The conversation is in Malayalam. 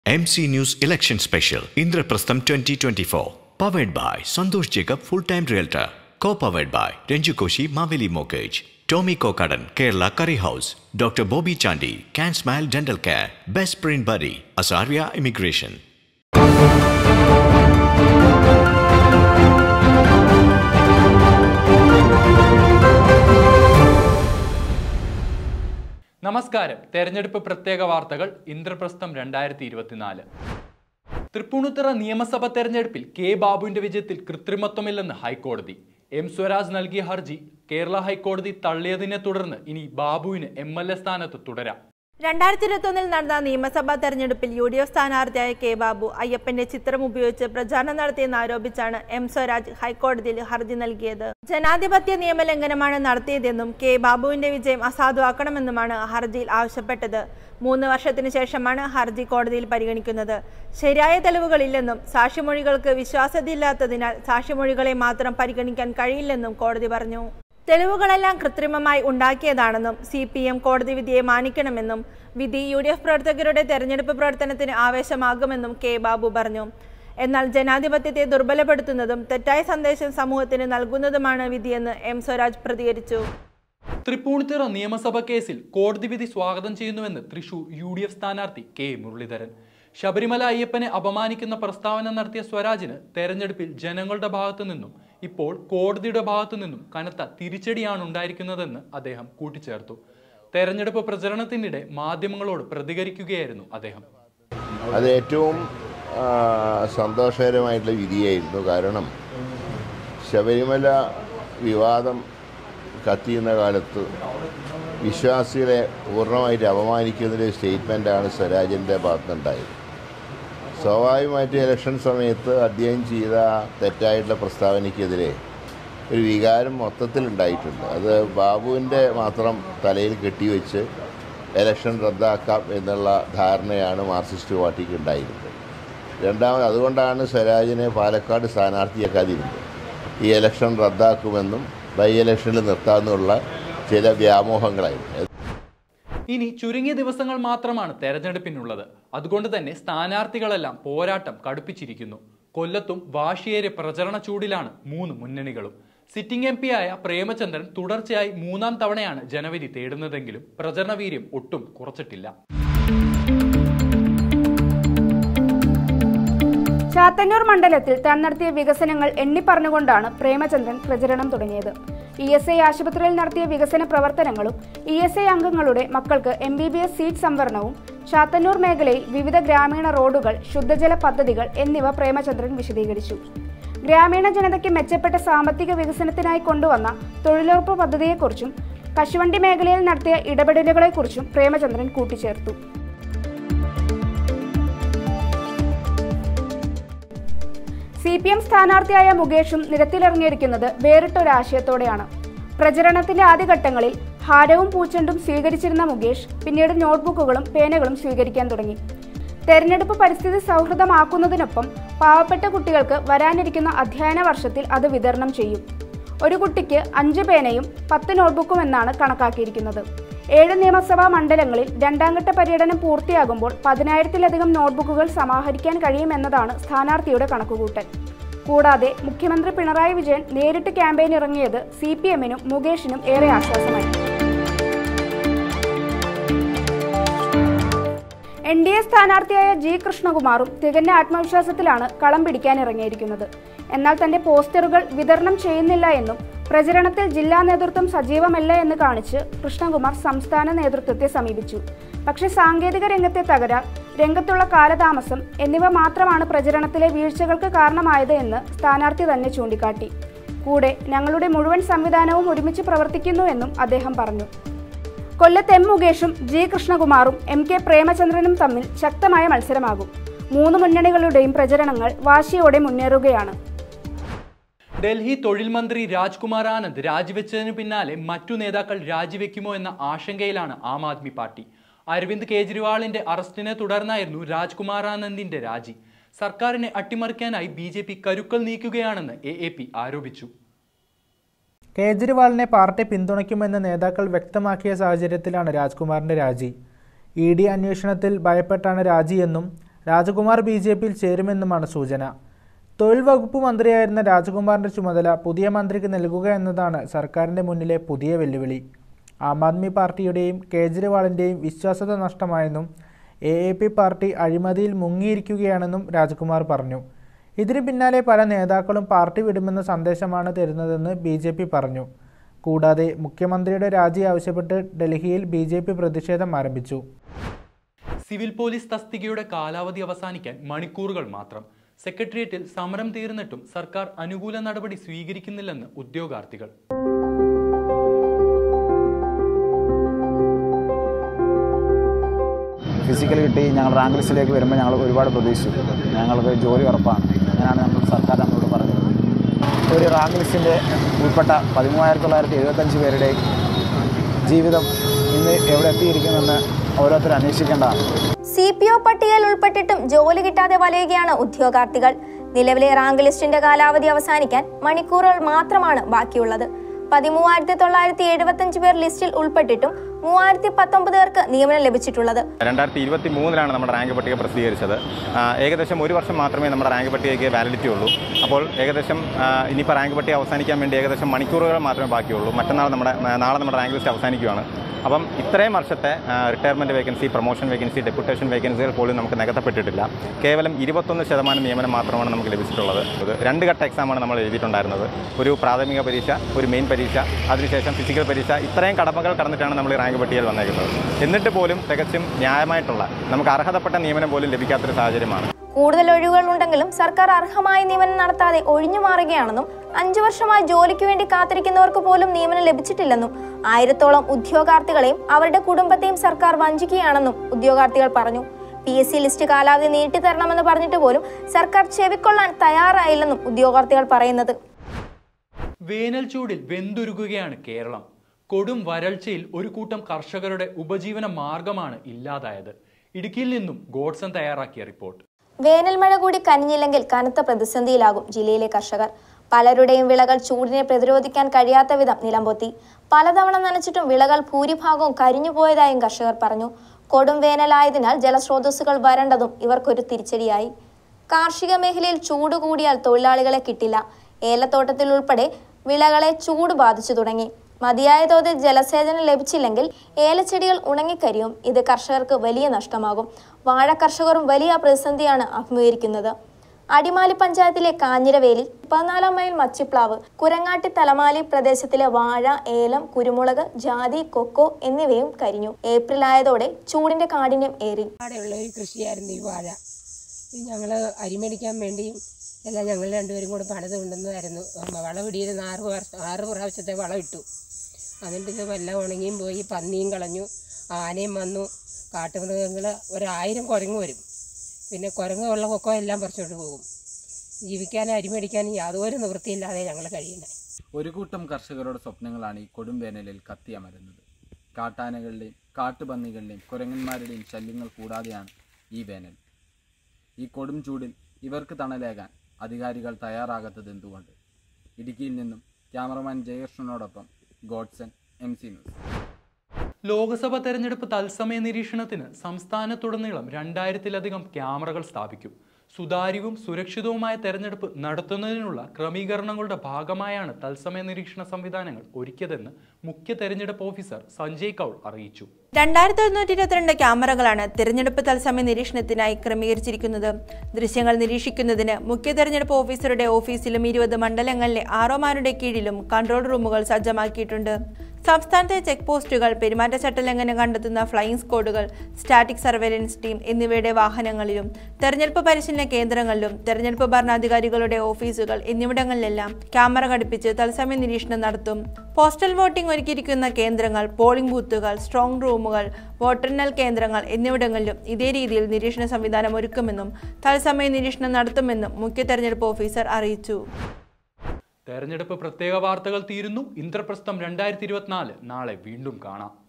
MC News Election Special Indraprastham 2024 Powered by Santosh Jacob Full-Time Realtor Co-powered by Renju Koshi Maveli Mortgage Tommy Kokadan Kerala Curry House Dr. Bobby Chandi Can Smile Dental Care Best Print Buddy Asaria Immigration നമസ്കാരം തെരഞ്ഞെടുപ്പ് പ്രത്യേക വാർത്തകൾ ഇന്ദ്രപ്രസ്ഥം രണ്ടായിരത്തി ഇരുപത്തിനാല് തൃപ്പൂണിത്തുറ നിയമസഭാ തെരഞ്ഞെടുപ്പിൽ കെ ബാബുവിന്റെ വിജയത്തിൽ കൃത്രിമത്വമില്ലെന്ന് ഹൈക്കോടതി എം സ്വരാജ് നൽകിയ ഹർജി കേരള ഹൈക്കോടതി തള്ളിയതിനെ തുടർന്ന് ഇനി ബാബുവിന് എം എൽ എ സ്ഥാനത്ത് തുടരാം രണ്ടായിരത്തി ഇരുപത്തൊന്നിൽ നടന്ന നിയമസഭാ തെരഞ്ഞെടുപ്പിൽ യു ഡി എഫ് സ്ഥാനാർത്ഥിയായ കെ ബാബു അയ്യപ്പന്റെ ചിത്രം ഉപയോഗിച്ച് പ്രചാരണം നടത്തിയെന്ന് ആരോപിച്ചാണ് എം സ്വരാജ് ഹൈക്കോടതിയിൽ ഹർജി നൽകിയത് ജനാധിപത്യ നിയമലംഘനമാണ് നടത്തിയതെന്നും കെ ബാബുവിന്റെ വിജയം അസാധുവാക്കണമെന്നുമാണ് ഹർജിയിൽ ആവശ്യപ്പെട്ടത് മൂന്ന് വർഷത്തിനു ശേഷമാണ് ഹർജി കോടതിയിൽ പരിഗണിക്കുന്നത് ശരിയായ തെളിവുകളില്ലെന്നും സാക്ഷിമൊഴികൾക്ക് വിശ്വാസ്യതയില്ലാത്തതിനാൽ സാക്ഷിമൊഴികളെ മാത്രം പരിഗണിക്കാൻ കഴിയില്ലെന്നും കോടതി പറഞ്ഞു തെളിവുകളെല്ലാം കൃത്രിമമായി ഉണ്ടാക്കിയതാണെന്നും സി പി എം കോടതി വിധിയെ മാനിക്കണമെന്നും വിധി യു ഡി എഫ് പ്രവർത്തകരുടെ തെരഞ്ഞെടുപ്പ് പ്രവർത്തനത്തിന് ആവേശമാകുമെന്നും കെ ബാബു പറഞ്ഞു എന്നാൽ ജനാധിപത്യത്തെ ദുർബലപ്പെടുത്തുന്നതും തെറ്റായ സന്ദേശം സമൂഹത്തിന് നൽകുന്നതുമാണ് വിധിയെന്ന് എം സ്വരാജ് പ്രതികരിച്ചു തൃപ്പൂണിത്തുറ നിയമസഭാ കേസിൽ കോടതി വിധി സ്വാഗതം ചെയ്യുന്നുവെന്ന് തൃശൂർ യു ഡി എഫ് സ്ഥാനാർത്ഥി കെ മുരളീധരൻ ശബരിമല അയ്യപ്പനെ അപമാനിക്കുന്ന പ്രസ്താവന നടത്തിയ സ്വരാജിന് തെരഞ്ഞെടുപ്പിൽ ജനങ്ങളുടെ ഭാഗത്തു നിന്നും ഇപ്പോൾ കോടതിയുടെ ഭാഗത്തു നിന്നും കനത്ത തിരിച്ചടിയാണ് ഉണ്ടായിരിക്കുന്നതെന്ന് അദ്ദേഹം കൂട്ടിച്ചേർത്തു തെരഞ്ഞെടുപ്പ് പ്രചരണത്തിനിടെ മാധ്യമങ്ങളോട് പ്രതികരിക്കുകയായിരുന്നു അദ്ദേഹം അത് ഏറ്റവും ആ, സന്തോഷകരമായിട്ടുള്ള വിധിയായിരുന്നു കാരണം ശബരിമല വിവാദം കത്തിയുന്ന കാലത്ത് വിശ്വാസികളെ പൂർണ്ണമായിട്ട് അപമാനിക്കുന്നൊരു സ്റ്റേറ്റ്മെൻറ്റാണ് സ്വരാജിൻ്റെ ഭാഗത്തുനിന്നുണ്ടായത് സ്വാഭാവികമായിട്ട് ഇലക്ഷൻ സമയത്ത് അദ്ദേഹം ചെയ്ത തെറ്റായിട്ടുള്ള പ്രസ്താവനയ്ക്കെതിരെ ഒരു വികാരം മൊത്തത്തിൽ ഉണ്ടായിട്ടുണ്ട് അത് ബാബുവിൻ്റെ മാത്രം തലയിൽ കെട്ടിവെച്ച് ഇലക്ഷൻ റദ്ദാക്കാം എന്നുള്ള ധാരണയാണ് മാർക്സിസ്റ്റ് പാർട്ടിക്ക് ഉണ്ടായിരുന്നത് രണ്ടാമത് അതുകൊണ്ടാണ് സ്വരാജിനെ പാലക്കാട് സ്ഥാനാർത്ഥിയാക്കാതിരുന്നത് ഈ ഇലക്ഷൻ റദ്ദാക്കുമെന്നും ബൈ ഇലക്ഷനിൽ നിർത്താമെന്നുള്ള ചില വ്യാമോഹങ്ങളായിരുന്നു ഇനി ചുരുങ്ങിയ ദിവസങ്ങൾ മാത്രമാണ് തെരഞ്ഞെടുപ്പിനുള്ളത് അതുകൊണ്ട് തന്നെ സ്ഥാനാർത്ഥികളെല്ലാം പോരാട്ടം കടുപ്പിച്ചിരിക്കുന്നു കൊല്ലത്തും വാശിയേറിയ പ്രചരണ ചൂടിലാണ് മൂന്ന് മുന്നണികളും സിറ്റിംഗ് എം ആയ പ്രേമചന്ദ്രൻ തുടർച്ചയായി മൂന്നാം തവണയാണ് ജനവിധി തേടുന്നതെങ്കിലും പ്രചരണ വീര്യം ഒട്ടും കുറച്ചിട്ടില്ല ചാത്തന്നൂർ മണ്ഡലത്തിൽ താൻ നടത്തിയ വികസനങ്ങൾ എണ്ണിപ്പറഞ്ഞുകൊണ്ടാണ് പ്രേമചന്ദ്രൻ പ്രചരണം തുടങ്ങിയത് ഇ എസ് ഐ ആശുപത്രിയിൽ നടത്തിയ വികസന പ്രവർത്തനങ്ങളും ഇ എസ് ഐ അംഗങ്ങളുടെ മക്കൾക്ക് M B B S seat Chathannoor ചാത്തന്നൂർ മേഖലയിൽ വിവിധ ഗ്രാമീണ റോഡുകൾ ശുദ്ധജല പദ്ധതികൾ എന്നിവ പ്രേമചന്ദ്രൻ വിശദീകരിച്ചു ഗ്രാമീണ ജനതയ്ക്ക് മെച്ചപ്പെട്ട സാമ്പത്തിക വികസനത്തിനായി കൊണ്ടുവന്ന തൊഴിലുറപ്പ് പദ്ധതിയെക്കുറിച്ചും കശുവണ്ടി മേഖലയിൽ നടത്തിയ ഇടപെടലുകളെക്കുറിച്ചും പ്രേമചന്ദ്രൻ കൂട്ടിച്ചേർത്തു സി പി എം സ്ഥാനാർത്ഥിയായ മുകേഷും നിരത്തിലിറങ്ങിയിരിക്കുന്നത് വേറിട്ടൊരാശയത്തോടെയാണ് പ്രചരണത്തിന്റെ ആദ്യഘട്ടങ്ങളിൽ ഹാരവും പൂച്ചെണ്ടും സ്വീകരിച്ചിരുന്ന മുകേഷ് പിന്നീട് നോട്ട്ബുക്കുകളും പേനകളും സ്വീകരിക്കാൻ തുടങ്ങി തെരഞ്ഞെടുപ്പ് പരിസ്ഥിതി സൗഹൃദമാക്കുന്നതിനൊപ്പം പാവപ്പെട്ട കുട്ടികൾക്ക് വരാനിരിക്കുന്ന അധ്യയന വർഷത്തിൽ അത് വിതരണം ചെയ്യും ഒരു കുട്ടിക്ക് അഞ്ച് പേനയും പത്ത് നോട്ട്ബുക്കും എന്നാണ് കണക്കാക്കിയിരിക്കുന്നത് ഏഴ് നിയമസഭാ മണ്ഡലങ്ങളിൽ രണ്ടാംഘട്ട പര്യടനം പൂർത്തിയാകുമ്പോൾ പതിനായിരത്തിലധികം നോട്ട്ബുക്കുകൾ സമാഹരിക്കാൻ കഴിയുമെന്നതാണ് സ്ഥാനാർത്ഥിയുടെ കണക്കുകൂട്ടൽ കൂടാതെ മുഖ്യമന്ത്രി പിണറായി വിജയൻ നേരിട്ട് ക്യാമ്പയിൻ ഇറങ്ങിയത് സി പി എമ്മിനും മുകേഷിനും ഏറെ ആശ്വാസമായി എൻ ഡി എ സ്ഥാനാർത്ഥിയായ ജി കൃഷ്ണകുമാറും തികഞ്ഞ ആത്മവിശ്വാസത്തിലാണ് കളം പിടിക്കാൻ ഇറങ്ങിയിരിക്കുന്നത് എന്നാൽ തന്റെ പോസ്റ്ററുകൾ വിതരണം ചെയ്യുന്നില്ല എന്നും പ്രചരണത്തിൽ ജില്ലാ നേതൃത്വം സജീവമല്ല എന്ന് കാണിച്ച് കൃഷ്ണകുമാർ സംസ്ഥാന നേതൃത്വത്തെ സമീപിച്ചു പക്ഷേ സാങ്കേതിക രംഗത്തെ തകരാർ രംഗത്തുള്ള കാലതാമസം എന്നിവ മാത്രമാണ് പ്രചരണത്തിലെ വീഴ്ചകൾക്ക് കാരണമായത് എന്ന് സ്ഥാനാർത്ഥി തന്നെ ചൂണ്ടിക്കാട്ടി കൂടെ ഞങ്ങളുടെ മുഴുവൻ സംവിധാനവും ഒരുമിച്ച് പ്രവർത്തിക്കുന്നുവെന്നും അദ്ദേഹം പറഞ്ഞു കൊല്ലത്ത് എം മുകേഷും ജി കൃഷ്ണകുമാറും എം കെ പ്രേമചന്ദ്രനും തമ്മിൽ ശക്തമായ മത്സരമാകും മൂന്ന് മുന്നണികളുടെയും പ്രചരണങ്ങൾ വാശിയോടെ മുന്നേറുകയാണ് ഡൽഹി തൊഴിൽ മന്ത്രി രാജ്കുമാർ ആനന്ദ് രാജിവെച്ചതിന് പിന്നാലെ മറ്റു നേതാക്കൾ രാജിവെക്കുമോ എന്ന ആശങ്കയിലാണ് ആം ആദ്മി പാർട്ടി അരവിന്ദ് കേജ്രിവാളിന്റെ അറസ്റ്റിനെ തുടർന്നായിരുന്നു രാജ്കുമാർ ആനന്ദിന്റെ രാജി സർക്കാരിനെ അട്ടിമറിക്കാനായി ബി ജെ പി കരുക്കൾ നീക്കുകയാണെന്ന് എ എ പി ആരോപിച്ചു കേജ്രിവാളിനെ പാർട്ടി പിന്തുണയ്ക്കുമെന്ന് നേതാക്കൾ വ്യക്തമാക്കിയ സാഹചര്യത്തിലാണ് രാജ്കുമാറിന്റെ രാജി ഇ ഡി അന്വേഷണത്തിൽ ഭയപ്പെട്ടാണ് രാജിയെന്നും രാജകുമാർ ബി ജെ പിയിൽ ചേരുമെന്നുമാണ് സൂചന തൊഴിൽ വകുപ്പ് മന്ത്രിയായിരുന്ന രാജകുമാറിന്റെ ചുമതല പുതിയ മന്ത്രിക്ക് നൽകുക എന്നതാണ് സർക്കാരിന്റെ മുന്നിലെ പുതിയ വെല്ലുവിളി ആം ആദ്മി പാർട്ടിയുടെയും കേജ്രിവാളിന്റെയും വിശ്വാസ്യത നഷ്ടമായെന്നും എ എ പി പാർട്ടി അഴിമതിയിൽ മുങ്ങിയിരിക്കുകയാണെന്നും രാജകുമാർ പറഞ്ഞു ഇതിന് പിന്നാലെ പല നേതാക്കളും പാർട്ടി വിടുമെന്ന സന്ദേശമാണ് തരുന്നതെന്ന് ബി ജെ പി പറഞ്ഞു കൂടാതെ മുഖ്യമന്ത്രിയുടെ രാജി ആവശ്യപ്പെട്ട് ഡൽഹിയിൽ ബി ജെ പി പ്രതിഷേധം ആരംഭിച്ചു സിവിൽ പോലീസ് തസ്തികയുടെ കാലാവധി അവസാനിക്കാൻ മണിക്കൂറുകൾ മാത്രം സെക്രട്ടേറിയറ്റിൽ സമരം തീർന്നിട്ടും സർക്കാർ അനുകൂല നടപടി സ്വീകരിക്കുന്നില്ലെന്ന് ഉദ്യോഗാർത്ഥികൾ ഫിസിക്കൽ കിട്ടി ഞങ്ങൾ റാങ്ക് ലിസ്റ്റിലേക്ക് വരുമ്പോൾ ഞങ്ങൾ ഒരുപാട് പ്രതീക്ഷിച്ചു ഞങ്ങൾക്ക് ജോലി ഉറപ്പാണ് അങ്ങനെയാണ് നമ്മൾ സർക്കാർ നമ്മളോട് പറഞ്ഞത് ഒരു റാങ്ക് ലിസ്റ്റിൻ്റെ ഉൾപ്പെട്ട പതിമൂവായിരത്തി തൊള്ളായിരത്തി എഴുപത്തഞ്ച് പേരുടെ ജീവിതം ഇന്ന് എവിടെ എത്തിയിരിക്കുമെന്ന് ഓരോരുത്തരും അന്വേഷിക്കേണ്ടതാണ് സി പി ഒ പട്ടികയിൽ ഉൾപ്പെട്ടിട്ടും ജോലി കിട്ടാതെ വലയുകയാണ് ഉദ്യോഗാർത്ഥികൾ നിലവിലെ റാങ്ക് ലിസ്റ്റിന്റെ കാലാവധി അവസാനിക്കാൻ മണിക്കൂറുകൾ മാത്രമാണ് ബാക്കിയുള്ളത് പതിമൂവായിരത്തി തൊള്ളായിരത്തി എഴുപത്തഞ്ച് പേർ ലിസ്റ്റിൽ ഉൾപ്പെട്ടിട്ടും മൂവായിരത്തി പത്തൊമ്പത് പേർക്ക് നിയമനം ലഭിച്ചിട്ടുള്ളത് രണ്ടായിരത്തി ഇരുപത്തി മൂന്നിലാണ് നമ്മുടെ റാങ്ക് പട്ടിക പ്രസിദ്ധീകരിച്ചത് ആ, ഏകദേശം ഒരു വർഷം മാത്രമേ നമ്മുടെ റാങ്ക് പട്ടികയ്ക്ക് വാലിഡിറ്റി ഉള്ളൂ അപ്പോൾ ഏകദേശം ആ, ഇനിയിപ്പോൾ റാങ്ക് പട്ടിക അവസാനിക്കാൻ വേണ്ടി ഏകദേശം മണിക്കൂറുകൾ മാത്രമേ ബാക്കിയുള്ളൂ മറ്റന്നാൾ നമ്മുടെ നാളെ നമ്മുടെ റാങ്ക് ലിസ്റ്റ് അവസാനിക്കുകയാണ് അപ്പം ഇത്രയും വർഷത്തെ retirement vacancy promotion vacancy deputation വേക്കൻസികൾ പോലും നമുക്ക് നികത്തപ്പെട്ടിട്ടില്ല കേവലം ഇരുപത്തൊന്ന് ശതമാനം നിയമനം മാത്രമാണ് നമുക്ക് ലഭിച്ചിട്ടുള്ളത് ഇത് രണ്ട് ഘട്ട എക്സാമാണ് നമ്മൾ എഴുതിയിട്ടുണ്ടായിരുന്നത് ഒരു പ്രാഥമിക പരീക്ഷ ഒരു മെയിൻ പരീക്ഷ അതിനുശേഷം ഫിസിക്കൽ പരീക്ഷ ഇത്രയും കടമകൾ കടന്നിട്ടാണ് നമ്മൾ ഈ റാങ്ക് പട്ടികയിൽ വന്നേക്കുന്നത് എന്നിട്ട് പോലും തികച്ചും ന്യായമായിട്ടുള്ള നമുക്ക് അർഹതപ്പെട്ട നിയമനം പോലും ലഭിക്കാത്തൊരു സാഹചര്യമാണ് കൂടുതൽ ഒഴിവുകൾ ഉണ്ടെങ്കിലും സർക്കാർ അർഹമായ നിയമനം നടത്താതെ ഒഴിഞ്ഞു മാറുകയാണെന്നും അഞ്ചു വർഷമായി ജോലിക്ക് വേണ്ടി കാത്തിരിക്കുന്നവർക്ക് പോലും നിയമനം ലഭിച്ചിട്ടില്ലെന്നും ആയിരത്തോളം ഉദ്യോഗാർത്ഥികളെയും അവരുടെ കുടുംബത്തെയും സർക്കാർ വഞ്ചിക്കുകയാണെന്നും ഉദ്യോഗാർത്ഥികൾ പറഞ്ഞു പി എസ് സി ലിസ്റ്റ് കാലാവധി നീട്ടിത്തരണമെന്ന് പറഞ്ഞിട്ട് പോലും സർക്കാർ ചെവിക്കൊള്ളാൻ തയ്യാറായില്ലെന്നും ഉദ്യോഗാർത്ഥികൾ പറയുന്നത് വേനൽ ചൂടിൽ വെന്തുരുകുകയാണ് കേരളം കൊടും വരൾച്ചയിൽ ഒരു കൂട്ടം കർഷകരുടെ ഉപജീവന മാർഗമാണ് ഇല്ലാതായത് ഇടുക്കിയിൽ നിന്നും ഗോഡ്സൺ തയ്യാറാക്കിയ റിപ്പോർട്ട് വേനൽ മഴ കൂടി കനിഞ്ഞില്ലെങ്കിൽ കനത്ത പ്രതിസന്ധിയിലാകും ജില്ലയിലെ കർഷകർ പലരുടെയും വിളകൾ ചൂടിനെ പ്രതിരോധിക്കാൻ കഴിയാത്ത വിധം നിലംപൊത്തി പലതവണ നനച്ചിട്ടും വിളകൾ ഭൂരിഭാഗവും കരിഞ്ഞുപോയതായും കർഷകർ പറഞ്ഞു കൊടും വേനലായതിനാൽ ജലസ്രോതസ്സുകൾ വരണ്ടതും ഇവർക്കൊരു തിരിച്ചടിയായി കാർഷിക മേഖലയിൽ ചൂട് കൂടിയാൽ തൊഴിലാളികളെ കിട്ടില്ല ഏലത്തോട്ടത്തിൽ ഉൾപ്പെടെ വിളകളെ ചൂട് ബാധിച്ചു തുടങ്ങി മതിയായ തോതിൽ ജലസേചനം ലഭിച്ചില്ലെങ്കിൽ ഏലച്ചെടികൾ ഉണങ്ങിക്കരിയും ഇത് കർഷകർക്ക് വലിയ നഷ്ടമാകും വാഴ കർഷകരും വലിയ പ്രതിസന്ധിയാണ് അഭിമുഖീകരിക്കുന്നത് അടിമാലി പഞ്ചായത്തിലെ കാഞ്ഞിരവേലി പതിനാലാം മൈൽ മച്ചിപ്ലാവ് കുരങ്ങാട്ടി തലമാലി പ്രദേശത്തിലെ വാഴ ഏലം കുരുമുളക് ജാതി കൊക്കോ എന്നിവയും കരിഞ്ഞു ഏപ്രിൽ ആയതോടെ ചൂടിന്റെ കാഠിന്യം ഏറി പാടെയുള്ള ഒരു കൃഷിയായിരുന്നു ഈ വാഴ ഇത് ഞങ്ങൾ അരിമേടിക്കാൻ വേണ്ടിയും എല്ലാം ഞങ്ങൾ രണ്ടുപേരും കൂടെ പണിത് കൊണ്ടുവന്നതായിരുന്നു വളമിടിയിരുന്ന ആറ് വർഷം ആറ് പ്രാവശ്യത്തെ വളമിട്ടു എന്നിട്ട് ഇത് എല്ലാം ഉണങ്ങിയും പോയി പന്നിയും കളഞ്ഞു ആനയും വന്നു കാട്ടുമൃഗങ്ങൾ ഒരായിരം കുരങ്ങ് വരും പിന്നെ കുരങ്ങ് ഉള്ള കൊക്കോ എല്ലാം പറിച്ചോണ്ട് പോകും ജീവിക്കാനും അരിമേടിക്കാനും യാതൊരു നിവൃത്തിയില്ലാതെ ഞങ്ങൾ കഴിയുന്നത് ഒരു കൂട്ടം കർഷകരുടെ സ്വപ്നങ്ങളാണ് ഈ കൊടും വേനലിൽ കത്തിയമരുന്നത് കാട്ടാനകളുടെയും കാട്ടുപന്നികളുടെയും കുരങ്ങന്മാരുടെയും ശല്യങ്ങൾ കൂടാതെയാണ് ഈ വേനൽ ഈ കൊടും ചൂടിൽ ഇവർക്ക് തണലേകാൻ അധികാരികൾ തയ്യാറാകാത്തത് എന്തുകൊണ്ട് ഇടുക്കിയിൽ നിന്നും ക്യാമറമാൻ ജയകൃഷ്ണനോടൊപ്പം Godson M C news Loksabha തെരഞ്ഞെടുപ്പ് തത്സമയ നിരീക്ഷണത്തിന് സംസ്ഥാനത്തുടനീളം രണ്ടായിരത്തിലധികം ക്യാമറകൾ സ്ഥാപിക്കും സുതാര്യവും സുരക്ഷിതവുമായ തെരഞ്ഞെടുപ്പ് നടത്തുന്നതിനുള്ള ക്രമീകരണങ്ങളുടെ ഭാഗമായാണ് തത്സമയ നിരീക്ഷണ സംവിധാനങ്ങൾ ഒരുക്കിയതെന്ന് മുഖ്യ തെരഞ്ഞെടുപ്പ് ഓഫീസർ സഞ്ജയ് കൗൾ അറിയിച്ചു രണ്ടായിരത്തി ഒരുന്നൂറ്റി ഇരുപത്തിരണ്ട് ക്യാമറകളാണ് തിരഞ്ഞെടുപ്പ് തത്സമയ നിരീക്ഷണത്തിനായി ക്രമീകരിച്ചിരിക്കുന്നത് ദൃശ്യങ്ങൾ നിരീക്ഷിക്കുന്നതിന് മുഖ്യ തെരഞ്ഞെടുപ്പ് ഓഫീസറുടെ ഓഫീസിലും ഇരുപത് മണ്ഡലങ്ങളിലെ ആറോമാരുടെ കീഴിലും കൺട്രോൾ റൂമുകൾ സജ്ജമാക്കിയിട്ടുണ്ട് സംസ്ഥാനത്തെ ചെക്ക് പോസ്റ്റുകൾ പെരുമാറ്റച്ചട്ട ലംഘനം കണ്ടെത്തുന്ന ഫ്ലൈയിങ് സ്ക്വാഡുകൾ സ്റ്റാറ്റിക് സർവേലൻസ് ടീം എന്നിവയുടെ വാഹനങ്ങളിലും തെരഞ്ഞെടുപ്പ് പരിശീലന കേന്ദ്രങ്ങളിലും തെരഞ്ഞെടുപ്പ് ഭരണാധികാരികളുടെ ഓഫീസുകൾ എന്നിവിടങ്ങളിലെല്ലാം ക്യാമറ ഘടിപ്പിച്ച് തത്സമയ നിരീക്ഷണം നടത്തും പോസ്റ്റൽ വോട്ടിംഗ് ഒരുക്കിയിരിക്കുന്ന കേന്ദ്രങ്ങൾ പോളിംഗ് ബൂത്തുകൾ സ്ട്രോങ് റൂമുകൾ വോട്ടെണ്ണൽ കേന്ദ്രങ്ങൾ എന്നിവിടങ്ങളിലും ഇതേ രീതിയിൽ നിരീക്ഷണ സംവിധാനം ഒരുക്കുമെന്നും തത്സമയ നിരീക്ഷണം നടത്തുമെന്നും മുഖ്യ തെരഞ്ഞെടുപ്പ് ഓഫീസർ അറിയിച്ചു തെരഞ്ഞെടുപ്പ് പ്രത്യേക വാർത്തകൾ തീരുന്നു ഇന്ദ്രപ്രസ്ഥം രണ്ടായിരത്തി ഇരുപത്തിനാല് നാളെ വീണ്ടും കാണാം